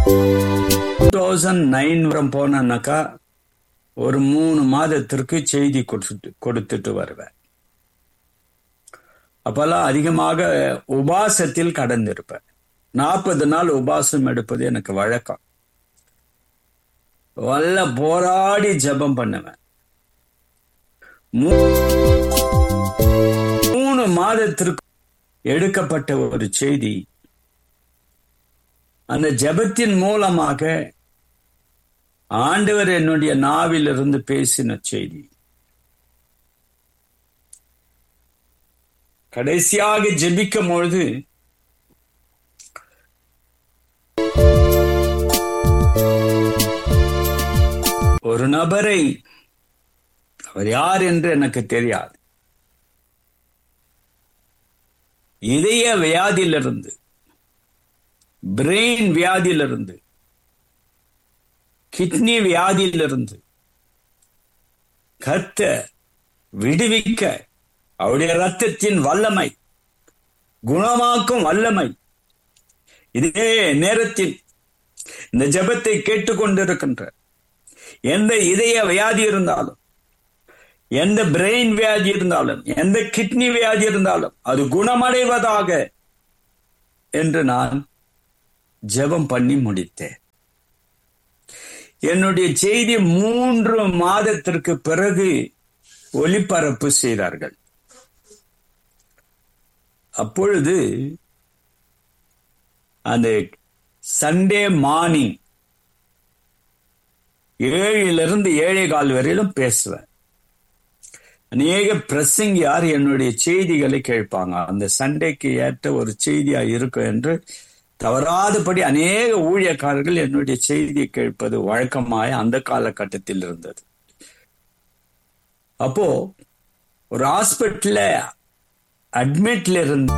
thousand nine வரம் போனேன்னாக்கா ஒரு மூணு மாதத்திற்கு செய்தி கொடுத்துட்டு கொடுத்துட்டு வருவேன் அப்பெல்லாம் அதிகமாக உபாசத்தில் கடந்திருப்பேன் நாற்பது நாள் உபாசம் எடுப்பது எனக்கு வழக்கம் வல்ல போராடி ஜெபம் பண்ணுவேன் மூ- மூணு மாதத்திற்கு எடுக்கப்பட்ட ஒரு செய்தி அந்த ஜெபத்தின் மூலமாக ஆண்டவர் என்னுடைய நாவிலிருந்து பேசின செய்தி கடைசியாக ஜெபிக்கும் பொழுது ஒரு நபரை அவர் யார் என்று எனக்கு தெரியாது இதய வியாதியிலிருந்து பிரெயின் வியாதியிலிருந்து கிட்னி வியாதியிலிருந்து கத்த விடுவிக்க அவருடைய ரத்தத்தின் வல்லமை குணமாக்கும் வல்லமை இதே நேரத்தில் இந்த ஜெபத்தை கேட்டுக்கொண்டிருக்கின்ற எந்த இதய வியாதி இருந்தாலும் எந்த பிரெயின் வியாதி இருந்தாலும் எந்த கிட்னி வியாதி இருந்தாலும் அது குணமடைவதாக என்று நான் ஜெபம் பண்ணி முடித்தேன் என்னுடைய செய்தி மூன்று மாதத்திற்கு பிறகு ஒளிபரப்பு செய்தார்கள் அப்பொழுது அந்த சண்டே மார்னிங் ஏழிலிருந்து ஏழை கால் வரையிலும் பேசுவேன் அநேக பிரசங்க யார் என்னுடைய செய்திகளை கேட்பாங்க அந்த சண்டேக்கு ஏற்ற ஒரு செய்தியா இருக்கும் என்று தவறாதபடி அநேக ஊழியக்காரர்கள் என்னுடைய செய்தியை கேட்பது வழக்கமாய் அந்த காலகட்டத்தில் இருந்தது அப்போ ஒரு ஹாஸ்பிட்டல்ல அட்மிட்ல இருந்த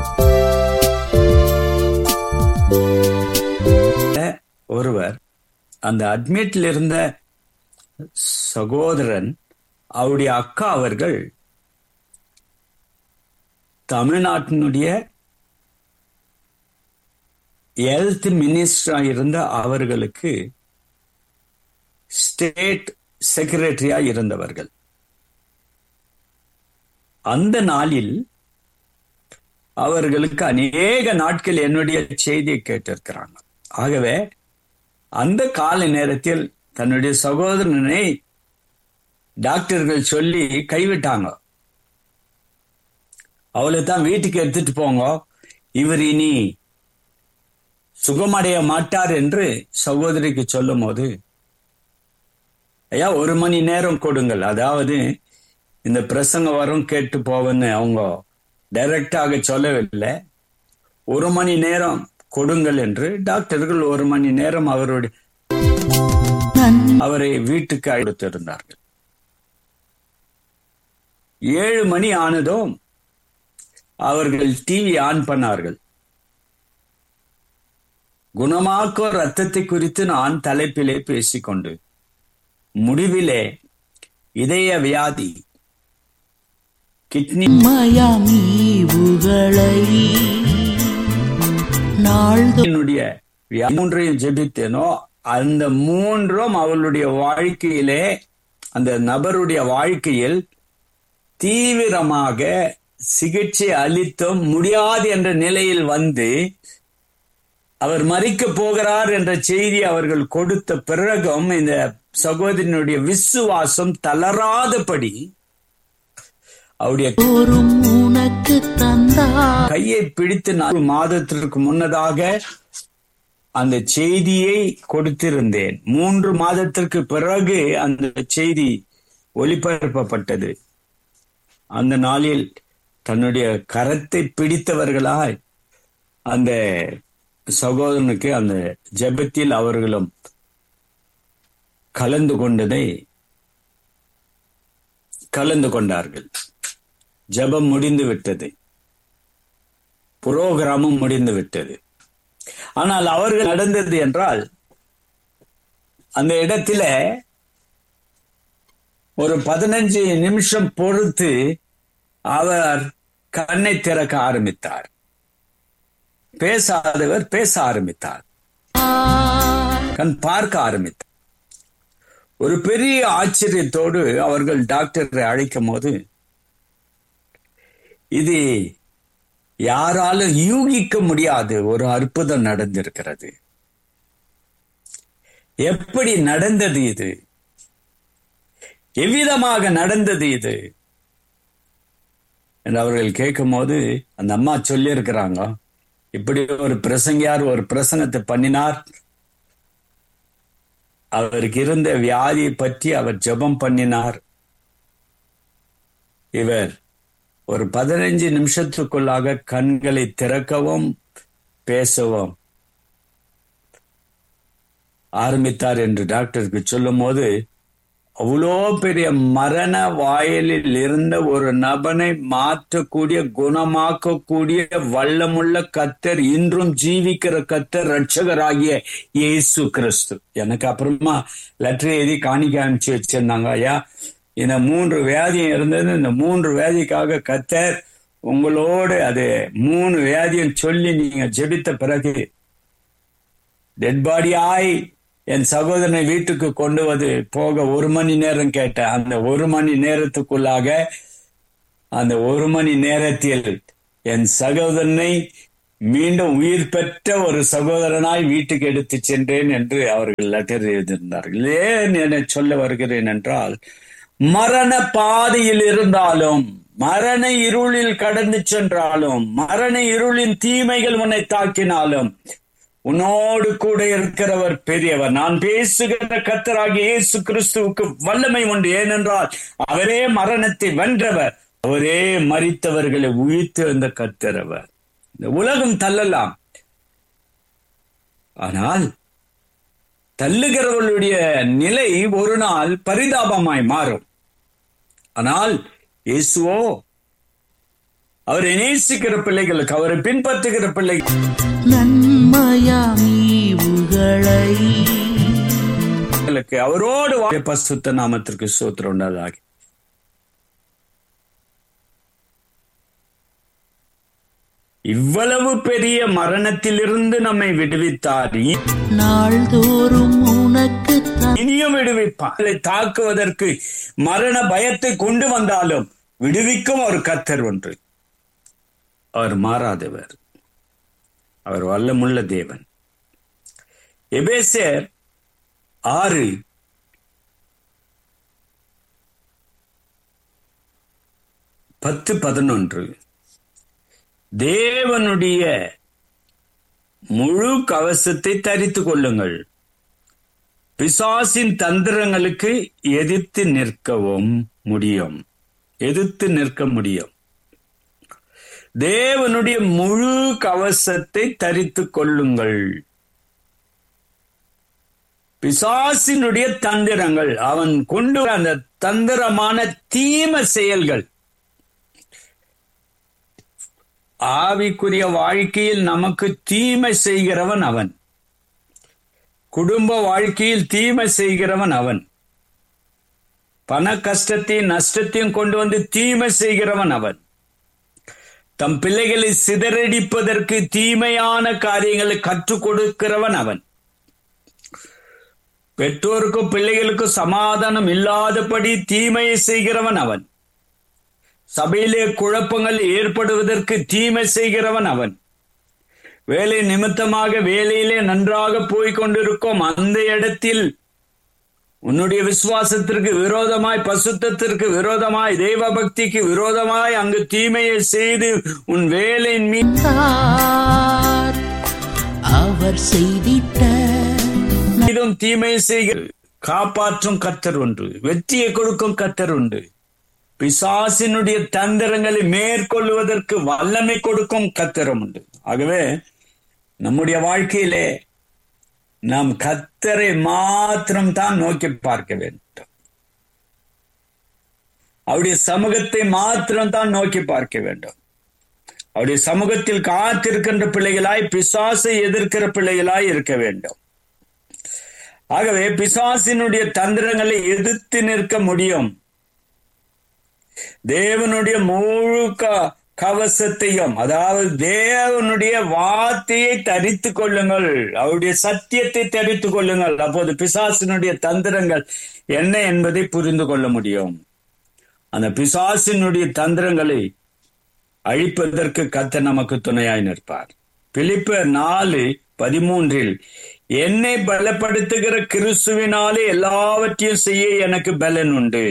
ஒருவர் அந்த அட்மிட்ல இருந்த சகோதரன் அவருடைய அக்கா அவர்கள் தமிழ்நாட்டினுடைய ஹெல்த் மினிஸ்டரா இருந்த அவர்களுக்கு ஸ்டேட் செக்ரட்டரியா இருந்தவர்கள் அந்த நாளில் அவர்களுக்கு அநேக நாட்கள் என்னுடைய செய்தியை கேட்டிருக்கிறாங்க ஆகவே அந்த கால நேரத்தில் தன்னுடைய சகோதரனை டாக்டர்கள் சொல்லி கைவிட்டாங்க அவளை தான் வீட்டுக்கு எடுத்துட்டு போங்க இவர் இனி சுகமடைய மாட்டார் என்று சகோதரிக்கு சொல்லும் போது ஐயா ஒரு மணி நேரம் கொடுங்கள் அதாவது இந்த பிரசங்க வரும் கேட்டு போவன்னு அவங்க டைரக்டாக சொல்லவில்லை ஒரு மணி நேரம் கொடுங்கள் என்று டாக்டர்கள் ஒரு மணி நேரம் அவருடைய அவரை வீட்டுக்கு அழைத்திருந்தார்கள் ஏழு மணி ஆனதும் அவர்கள் டிவி ஆன் பண்ணார்கள் குணமாக்கோ ரத்தத்தை குறித்து நான் தலைப்பிலே பேசிக்கொண்டு முடிவிலே இதய வியாதி கிட்னி மயமீவுகளை நாள்தோ என்னுடைய வியா- மூன்றையும் ஜெபித்தேனோ அந்த மூன்றும் அவளுடைய வாழ்க்கையிலே அந்த நபருடைய வாழ்க்கையில் தீவிரமாக சிகிச்சை அளித்தும் முடியாது என்ற நிலையில் வந்து அவர் மறிக்க போகிறார் என்ற செய்தி அவர்கள் கொடுத்த பிறகும் இந்த சகோதரனுடைய விசுவாசம் தளராதபடி அவருடைய தோறும் உனக்கு தந்தா கையை பிடித்து நாலு மாதத்திற்கு முன்னதாக அந்த செய்தியை கொடுத்திருந்தேன் மூன்று மாதத்திற்கு பிறகு அந்த செய்தி ஒளிபரப்பப்பட்டது அந்த நாளில் தன்னுடைய கரத்தை பிடித்தவர்களாய் அந்த சகோதரனுக்கு அந்த ஜெபத்தில் அவர்களும் கலந்து கொண்டதை கலந்து கொண்டார்கள் ஜெபம் முடிந்து விட்டது புரோகிராமும் முடிந்து விட்டது ஆனால் அவர்கள் நடந்தது என்றால் அந்த இடத்துல ஒரு பதினஞ்சு நிமிஷம் பொறுத்து அவர் கண்ணை திறக்க ஆரம்பித்தார் பேசாதவர் பேச ஆரம்பித்தார் கண் பார்க்க ஆரம்பித்தார் ஒரு பெரிய ஆச்சரியத்தோடு அவர்கள் டாக்டரை அழைக்கும் போது இது யாராலும் யூகிக்க முடியாது ஒரு அற்புதம் நடந்திருக்கிறது எப்படி நடந்தது இது எவ்விதமாக நடந்தது இது என்று அவர்கள் கேட்கும் போது அந்த அம்மா சொல்லி இருக்கிறாங்க இப்படி ஒரு பிரசங்கியார் ஒரு பிரசங்கத்தை பண்ணினார் அவருக்கு இருந்த வியாதியை பற்றி அவர் ஜெபம் பண்ணினார் இவர் ஒரு பதினைஞ்சு நிமிஷத்துக்குள்ளாக கண்களை திறக்கவும் பேசவும் ஆரம்பித்தார் என்று டாக்டருக்கு சொல்லும் போது அவ்வளோ பெரிய மரண வாயிலில் இருந்த ஒரு நபனை மாற்றக்கூடிய குணமாக்கக்கூடிய வல்லமுள்ள கத்தர் இன்றும் ஜீவிக்கிற கத்தர் ரட்சகராகிய இயேசு கிறிஸ்து எனக்கு அப்புறமா லெட்டர் எழுதி காணிக்க அனுப்பிச்சு வச்சிருந்தாங்க ஐயா இந்த மூன்று வியாதியும் இருந்தது இந்த மூன்று வியாதிக்காக கத்தர் உங்களோடு அது மூணு வியாதியும் சொல்லி நீங்க ஜெபித்த பிறகு டெட் பாடி ஆய் என் சகோதரனை வீட்டுக்கு கொண்டு வந்து போக ஒரு மணி நேரம் கேட்டேன் அந்த ஒரு மணி நேரத்துக்குள்ளாக அந்த ஒரு மணி நேரத்தில் என் சகோதரனை மீண்டும் உயிர் பெற்ற ஒரு சகோதரனாய் வீட்டுக்கு எடுத்து சென்றேன் என்று அவர்கள் லெட்டர் எழுதியிருந்தார்கள் ஏன் என சொல்ல வருகிறேன் என்றால் மரண பாதையில் இருந்தாலும் மரண இருளில் கடந்து சென்றாலும் மரண இருளின் தீமைகள் உன்னை தாக்கினாலும் உன்னோடு கூட இருக்கிறவர் பெரியவர் நான் பேசுகிற கத்தராகிய இயேசு கிறிஸ்துவுக்கு வல்லமை உண்டு ஏனென்றால் அவரே மரணத்தை வென்றவர் அவரே மறித்தவர்களை உயிர்த்து வந்த கத்தரவர் இந்த உலகம் தள்ளலாம் ஆனால் தள்ளுகிறவர்களுடைய நிலை ஒரு நாள் பரிதாபமாய் மாறும் ஆனால் இயேசுவோ அவரை நேசிக்கிற பிள்ளைகளுக்கு அவரை பின்பற்றுகிற பிள்ளைகள் நன்மயாமீவுகளை பிள்ளைகளுக்கு அவரோடு வாழ பசுத்த நாமத்திற்கு சோத்திரம் உண்டாதாக இவ்வளவு பெரிய மரணத்திலிருந்து நம்மை விடுவித்தார் இ- நாள்தோறும் உனக்கு இனியும் விடுவிப்பார் அதை தாக்குவதற்கு மரண பயத்தை கொண்டு வந்தாலும் விடுவிக்கும் ஒரு கத்தர் ஒன்று அவர் மாறாதவர் அவர் வல்லமுள்ள தேவன் எபேசியர் ஆறு பத்து பதினொன்று தேவனுடைய முழு கவசத்தை தரித்துக் கொள்ளுங்கள் பிசாசின் தந்திரங்களுக்கு எதிர்த்து நிற்கவும் முடியும் எதிர்த்து நிற்க முடியும் தேவனுடைய முழு கவசத்தை தரித்துக் கொள்ளுங்கள் பிசாசினுடைய தந்திரங்கள் அவன் கொண்டு வர அந்த தந்திரமான தீம செயல்கள் ஆவிக்குரிய வாழ்க்கையில் நமக்கு தீமை செய்கிறவன் அவன் குடும்ப வாழ்க்கையில் தீமை செய்கிறவன் அவன் பண கஷ்டத்தையும் நஷ்டத்தையும் கொண்டு வந்து தீமை செய்கிறவன் அவன் தம் பிள்ளைகளை சிதறடிப்பதற்கு தீமையான காரியங்களை கற்றுக் கொடுக்கிறவன் அவன் பெற்றோருக்கும் பிள்ளைகளுக்கும் சமாதானம் இல்லாதபடி தீமையை செய்கிறவன் அவன் சபையிலே குழப்பங்கள் ஏற்படுவதற்கு தீமை செய்கிறவன் அவன் வேலை நிமித்தமாக வேலையிலே நன்றாக போய்க் கொண்டிருக்கும் அந்த இடத்தில் உன்னுடைய விசுவாசத்திற்கு விரோதமாய் பசுத்தத்திற்கு விரோதமாய் தெய்வ பக்திக்கு விரோதமாய் அங்கு தீமையை செய்து உன் வேலையின் மீது தார் அவர் செய்திட்ட மீதும் தீமை செய்கிற காப்பாற்றும் கத்தர் ஒன்று வெற்றியை கொடுக்கும் கத்தர் உண்டு பிசாசினுடைய தந்திரங்களை மேற்கொள்வதற்கு வல்லமை கொடுக்கும் கத்தரம் உண்டு ஆகவே நம்முடைய வாழ்க்கையிலே நாம் கத்தரை மாத்திரம் தான் நோக்கி பார்க்க வேண்டும் அவருடைய சமூகத்தை மாத்திரம் தான் நோக்கி பார்க்க வேண்டும் அவருடைய சமூகத்தில் காத்திருக்கின்ற பிள்ளைகளாய் பிசாசை எதிர்க்கிற பிள்ளைகளாய் இருக்க வேண்டும் ஆகவே பிசாசினுடைய தந்திரங்களை எதிர்த்து நிற்க முடியும் தேவனுடைய முழு க- கவசத்தையும் அதாவது தேவனுடைய வார்த்தையை தரித்து கொள்ளுங்கள் அவருடைய சத்தியத்தை தரித்து கொள்ளுங்கள் அப்போது பிசாசினுடைய தந்திரங்கள் என்ன என்பதை புரிந்து கொள்ள முடியும் அந்த பிசாசினுடைய தந்திரங்களை அழிப்பதற்கு கத்த நமக்கு துணையாய் நிற்பார் பிலிப்பர் நாலு பதிமூன்றில் என்னை பலப்படுத்துகிற கிறிஸ்துவினாலே எல்லாவற்றையும் செய்ய எனக்கு பலன் உண்டு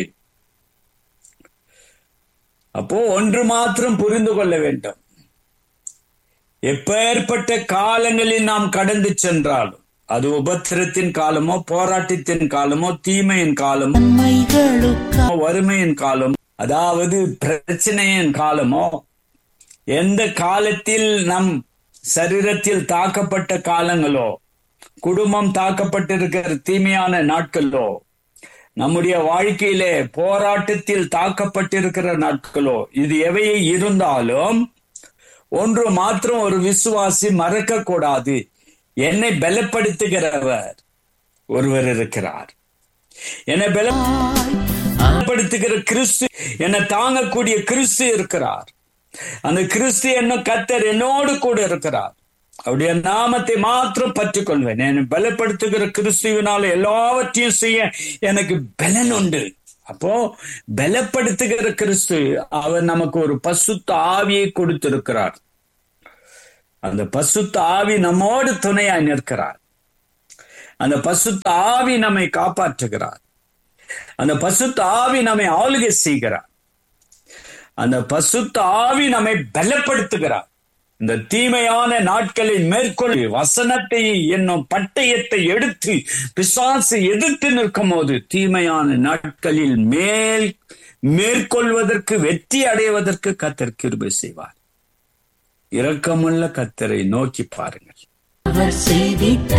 அப்போ ஒன்று மாத்திரம் புரிந்து கொள்ள வேண்டும் எப்பேற்பட்ட காலங்களில் நாம் கடந்து சென்றாலும் அது உபத்திரத்தின் காலமோ போராட்டத்தின் காலமோ தீமையின் காலமோ நன்மைகளுக்கா வறுமையின் காலம் அதாவது பிரச்சனையின் காலமோ எந்த காலத்தில் நம் சரீரத்தில் தாக்கப்பட்ட காலங்களோ குடும்பம் தாக்கப்பட்டிருக்கிற தீமையான நாட்களோ நம்முடைய வாழ்க்கையிலே போராட்டத்தில் தாக்கப்பட்டிருக்கிற நாட்களோ இது எவையே இருந்தாலும் ஒன்று மாத்திரம் ஒரு விசுவாசி மறக்க கூடாது என்னை பலப்படுத்துகிறவர் ஒருவர் இருக்கிறார் என்னை பலப்படுத்துகிற கிறிஸ்து என்னை தாங்கக்கூடிய கிறிஸ்து இருக்கிறார் அந்த கிறிஸ்து என்ன கத்தர் என்னோடு கூட இருக்கிறார் அவருடைய நாமத்தை மாத்திரம் பற்றிக் கொள்வேன் என்னை பலப்படுத்துகிற கிறிஸ்துவினால எல்லாவற்றையும் செய்ய எனக்கு பலன் உண்டு அப்போ பலப்படுத்துகிற கிறிஸ்து அவர் நமக்கு ஒரு பசுத்த ஆவியை கொடுத்திருக்கிறார் அந்த பசுத்த ஆவி நம்மோடு துணையாய் நிற்கிறார் அந்த பசுத்த ஆவி நம்மை காப்பாற்றுகிறார் அந்த பசுத்த ஆவி நம்மை ஆளுகை செய்கிறார் அந்த பசுத்த ஆவி நம்மை பலப்படுத்துகிறார் இந்த தீமையான நாட்களை மேற்கொள்ளி வசனத்தை என்னும் பட்டயத்தை எடுத்து பிசாசு எதிர்த்து நிற்கும் போது தீமையான நாட்களில் மேல் மேற்கொள்வதற்கு வெற்றி அடைவதற்கு கத்தர் கிருபை செய்வார் இரக்கமுள்ள கத்தரை நோக்கி பாருங்கள் அவர் செய்திட்ட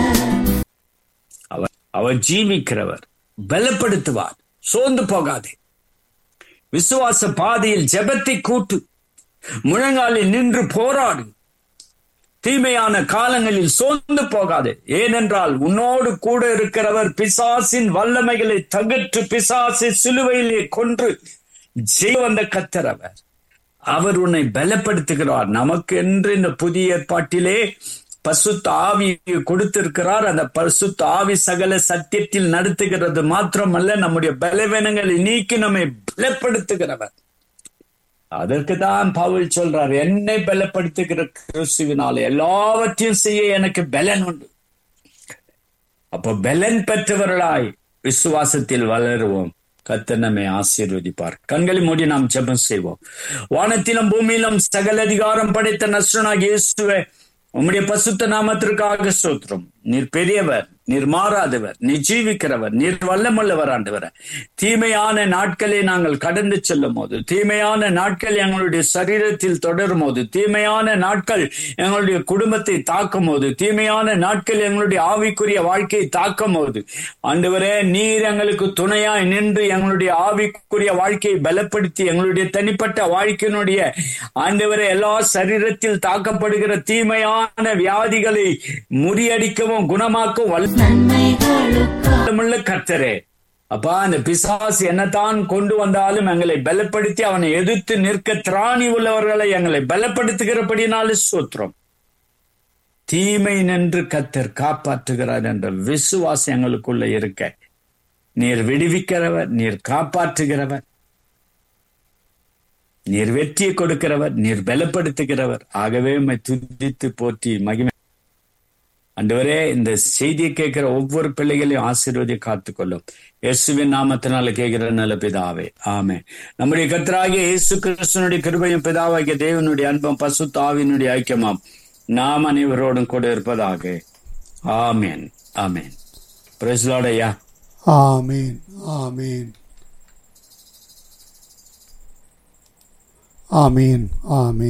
அவர் அவர் ஜீவிக்கிறவர் பலப்படுத்துவார் சோர்ந்து போகாதே விசுவாச பாதையில் ஜெபத்தை கூட்டு முழங்காலில் நின்று போராடு தீமையான காலங்களில் சோர்ந்து போகாதே ஏனென்றால் உன்னோடு கூட இருக்கிறவர் பிசாசின் வல்லமைகளை தகற்று பிசாசை சிலுவையிலே கொன்று ஜெய வந்த கத்தரவர் அவர் உன்னை பலப்படுத்துகிறார் நமக்கு என்று இந்த புதிய ஏற்பாட்டிலே பசுத்த ஆவியை கொடுத்திருக்கிறார் அந்த பசுத்த ஆவி சகல சத்தியத்தில் நடத்துகிறது மாத்திரமல்ல நம்முடைய பலவீனங்களை நீக்கி நம்மை பலப்படுத்துகிறவர் அதற்கு தான் பவுல் சொல்றார் என்னை பலப்படுத்துகிற கிறிஸ்துவினால எல்லாவற்றையும் செய்ய எனக்கு பலன் உண்டு அப்போ பலன் பெற்றவர்களாய் விசுவாசத்தில் வளருவோம் கத்தர் நம்மை ஆசீர்வதிப்பார் கண்களை மூடி நாம் ஜெபம் செய்வோம் வானத்திலும் பூமியிலும் சகல அதிகாரம் படைத்த நஸ்ரனாக இயேசுவே உம்முடைய பசுத்த நாமத்திற்காக சோத்திரம் நீர் பெரியவர் நீர் மாறாதவர் நீர் ஜீவிக்கிறவர் நீர் வல்லமுள்ளவர் ஆண்டவர் தீமையான நாட்களை நாங்கள் கடந்து செல்லும் போது தீமையான நாட்கள் எங்களுடைய சரீரத்தில் தொடரும் போது தீமையான நாட்கள் எங்களுடைய குடும்பத்தை தாக்கும் போது தீமையான நாட்கள் எங்களுடைய ஆவிக்குரிய வாழ்க்கையை தாக்கும் போது ஆண்டவரே நீர் எங்களுக்கு துணையாய் நின்று எங்களுடைய ஆவிக்குரிய வாழ்க்கையை பலப்படுத்தி எங்களுடைய தனிப்பட்ட வாழ்க்கையினுடைய ஆண்டவரே எல்லா சரீரத்தில் தாக்கப்படுகிற தீமையான வியாதிகளை முறியடிக்கவும் குணமாக்கவும் வல்ல நன்மைகளுக்கா உள்ள கர்த்தரே அப்பா அந்த பிசாசு என்னத்தான் கொண்டு வந்தாலும் எங்களை பலப்படுத்தி அவனை எதிர்த்து நிற்க திராணி உள்ளவர்களை எங்களை பலப்படுத்துகிறபடினால சூத்திரம் தீமை நின்று கத்தர் காப்பாற்றுகிறார் என்ற விசுவாசம் எங்களுக்குள்ள இருக்க நீர் விடுவிக்கிறவர் நீர் காப்பாற்றுகிறவர் நீர் வெற்றியை கொடுக்கிறவர் நீர் பலப்படுத்துகிறவர் ஆகவே உம்மை துதித்து போற்றி மகிமை அண்டவரே இந்த செய்தியை கேட்கிற ஒவ்வொரு பிள்ளைகளையும் ஆசீர்வதி காத்துக்கொள்ளும் இயேசுவின் நாமத்தினால கேட்கிற நல்ல பிதாவே ஆமே நம்முடைய கத்தராகிய இயேசு கிறிஸ்தனுடைய கிருபையும் பிதாவாகிய தேவனுடைய அன்பம் பசு தாவினுடைய ஐக்கியமாம் நாம் அனைவரோடும் கூட இருப்பதாக ஆமேன் ஆமேன் பிரஸ்லாடையா ஆமீன் ஆமீன் ஆமீன் ஆமீன்